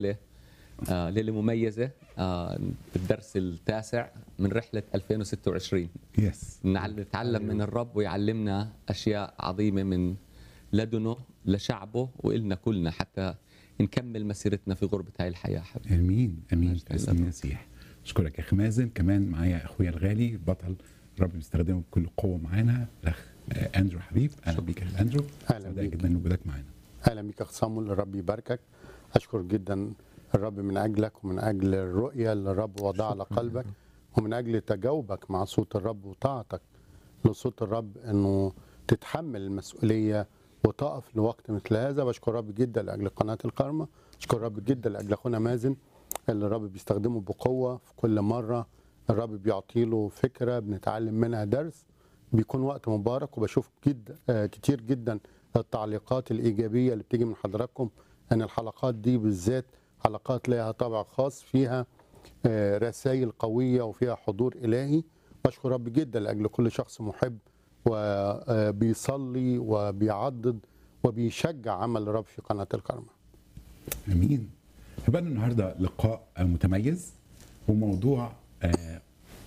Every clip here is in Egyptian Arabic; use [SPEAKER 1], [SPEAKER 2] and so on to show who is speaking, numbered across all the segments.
[SPEAKER 1] ليلة آه ليلة مميزة آه الدرس التاسع من رحلة 2026
[SPEAKER 2] يس
[SPEAKER 1] نعل- نتعلم من الرب ويعلمنا أشياء عظيمة من لدنه لشعبه وإلنا كلنا حتى نكمل مسيرتنا في غربة هاي الحياة حبيبي
[SPEAKER 2] امين امين
[SPEAKER 1] مجد
[SPEAKER 2] باسم
[SPEAKER 1] لله.
[SPEAKER 2] المسيح اشكرك يا اخي مازن كمان معايا اخويا الغالي بطل الرب بيستخدمه بكل قوه معانا الاخ آه، اندرو حبيب اهلا بيك يا أخ اندرو
[SPEAKER 3] أهلا
[SPEAKER 2] سعداء
[SPEAKER 3] بيك.
[SPEAKER 2] جدا وجودك معانا
[SPEAKER 3] اهلا بيك يا اخ صامول الرب يباركك اشكر جدا الرب من اجلك ومن اجل الرؤيه اللي الرب وضعها على قلبك ومن اجل تجاوبك مع صوت الرب وطاعتك لصوت الرب انه تتحمل المسؤوليه وتقف لوقت مثل هذا بشكر الرب جدا لاجل قناه الكرمه اشكر الرب جدا لاجل اخونا مازن اللي الرب بيستخدمه بقوه في كل مره الرب بيعطي له فكره بنتعلم منها درس بيكون وقت مبارك وبشوف جدا آه، كتير جدا التعليقات الايجابيه اللي بتيجي من حضراتكم ان الحلقات دي بالذات حلقات لها طابع خاص فيها رسائل قويه وفيها حضور الهي بشكر رب جدا لاجل كل شخص محب وبيصلي وبيعضد وبيشجع عمل الرب في قناه الكرمه
[SPEAKER 2] امين هيبقى لنا النهارده لقاء آه، متميز وموضوع آه،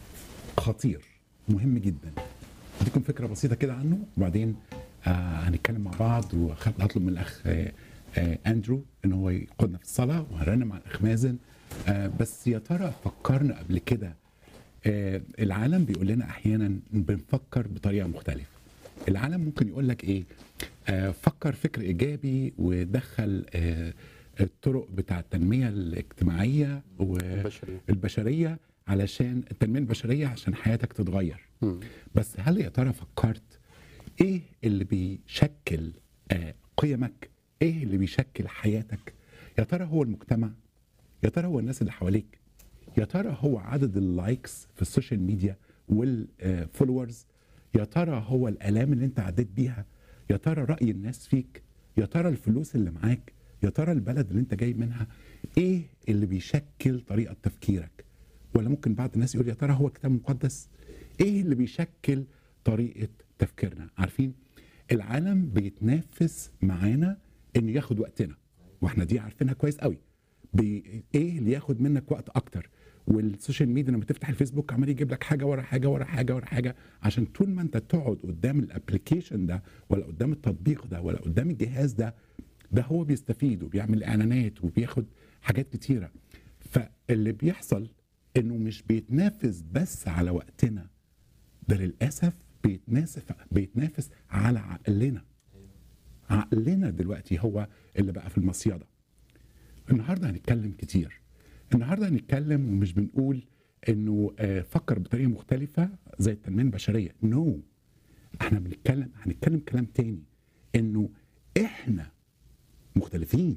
[SPEAKER 2] خطير مهم جدا اديكم فكره بسيطه كده عنه وبعدين آه، هنتكلم مع بعض وهطلب من الاخ آه، آه، اندرو ان هو يقودنا في الصلاه وهنرنم مع الاخ مازن آه، بس يا ترى فكرنا قبل كده آه، العالم بيقول لنا احيانا بنفكر بطريقه مختلفه العالم ممكن يقول لك ايه آه، فكر فكر ايجابي ودخل آه، الطرق بتاع التنميه الاجتماعيه
[SPEAKER 3] البشرية.
[SPEAKER 2] والبشريه علشان التنميه البشريه عشان حياتك تتغير
[SPEAKER 3] مم.
[SPEAKER 2] بس هل يا ترى فكرت ايه اللي بيشكل آه، قيمك ايه اللي بيشكل حياتك يا ترى هو المجتمع يا ترى هو الناس اللي حواليك يا ترى هو عدد اللايكس في السوشيال ميديا والفولورز يا ترى هو الالام اللي انت عديت بيها يا ترى راي الناس فيك يا ترى الفلوس اللي معاك يا ترى البلد اللي انت جاي منها ايه اللي بيشكل طريقه تفكيرك ولا ممكن بعض الناس يقول يا ترى هو كتاب مقدس ايه اللي بيشكل طريقه تفكيرنا عارفين العالم بيتنافس معانا انه ياخد وقتنا واحنا دي عارفينها كويس قوي بي- ايه اللي ياخد منك وقت اكتر والسوشيال ميديا لما تفتح الفيسبوك عمال يجيب لك حاجه ورا حاجه ورا حاجه ورا حاجه عشان طول ما انت تقعد قدام الابلكيشن ده ولا قدام التطبيق ده ولا قدام الجهاز ده ده هو بيستفيد وبيعمل اعلانات وبياخد حاجات كتيره فاللي بيحصل انه مش بيتنافس بس على وقتنا ده للاسف بيتنافس بيتنافس على عقلنا عقلنا دلوقتي هو اللي بقى في المصيده النهارده هنتكلم كتير النهارده هنتكلم ومش بنقول انه آه، فكر بطريقه مختلفه زي التنميه البشريه نو no. احنا بنتكلم هنتكلم كلام تاني انه احنا مختلفين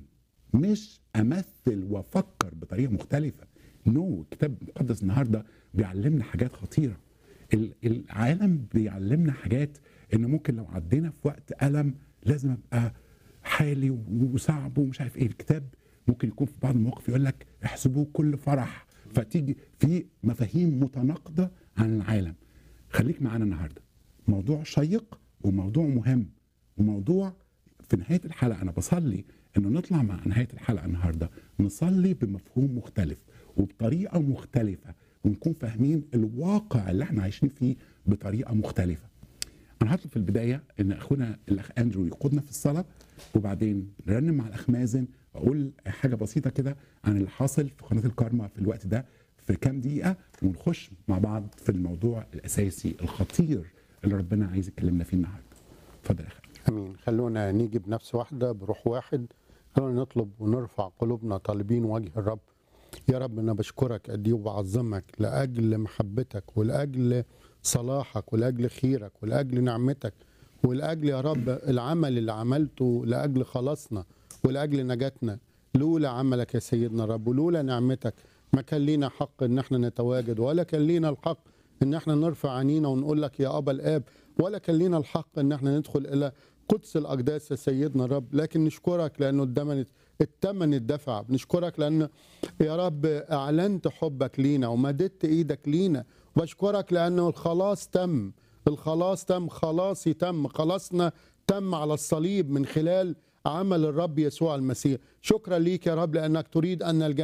[SPEAKER 2] مش امثل وافكر بطريقه مختلفه نو no. الكتاب المقدس النهارده بيعلمنا حاجات خطيره ال- العالم بيعلمنا حاجات ان ممكن لو عدينا في وقت الم لازم ابقى حالي و- وصعب ومش عارف ايه الكتاب ممكن يكون في بعض المواقف يقول لك احسبوه كل فرح فتيجي في مفاهيم متناقضه عن العالم خليك معانا النهارده موضوع شيق وموضوع مهم وموضوع في نهايه الحلقه انا بصلي انه نطلع مع نهايه الحلقه النهارده نصلي بمفهوم مختلف وبطريقه مختلفه ونكون فاهمين الواقع اللي احنا عايشين فيه بطريقه مختلفه. انا هطلب في البدايه ان اخونا الاخ اندرو يقودنا في الصلاه وبعدين نرنم مع الاخ مازن واقول حاجه بسيطه كده عن اللي حاصل في قناه الكارما في الوقت ده في كام دقيقه ونخش مع بعض في الموضوع الاساسي الخطير اللي ربنا عايز يكلمنا فيه النهارده. اتفضل يا اخي.
[SPEAKER 3] امين خلونا نيجي بنفس واحده بروح واحد خلونا نطلب ونرفع قلوبنا طالبين وجه الرب يا رب انا بشكرك قد ايه وبعظمك لاجل محبتك ولاجل صلاحك ولاجل خيرك ولاجل نعمتك ولاجل يا رب العمل اللي عملته لاجل خلاصنا ولاجل نجاتنا لولا عملك يا سيدنا الرب ولولا نعمتك ما كان لينا حق ان احنا نتواجد ولا كان لينا الحق ان احنا نرفع عينينا ونقول لك يا ابا الاب ولا كان لينا الحق ان احنا ندخل الى قدس الاقداس يا سيدنا الرب لكن نشكرك لانه الثمن الثمن اتدفع بنشكرك لان يا رب اعلنت حبك لينا ومددت ايدك لينا وبشكرك لانه الخلاص تم الخلاص تم خلاصي تم خلاصنا تم على الصليب من خلال عمل الرب يسوع المسيح شكرا ليك يا رب لانك تريد ان الجميع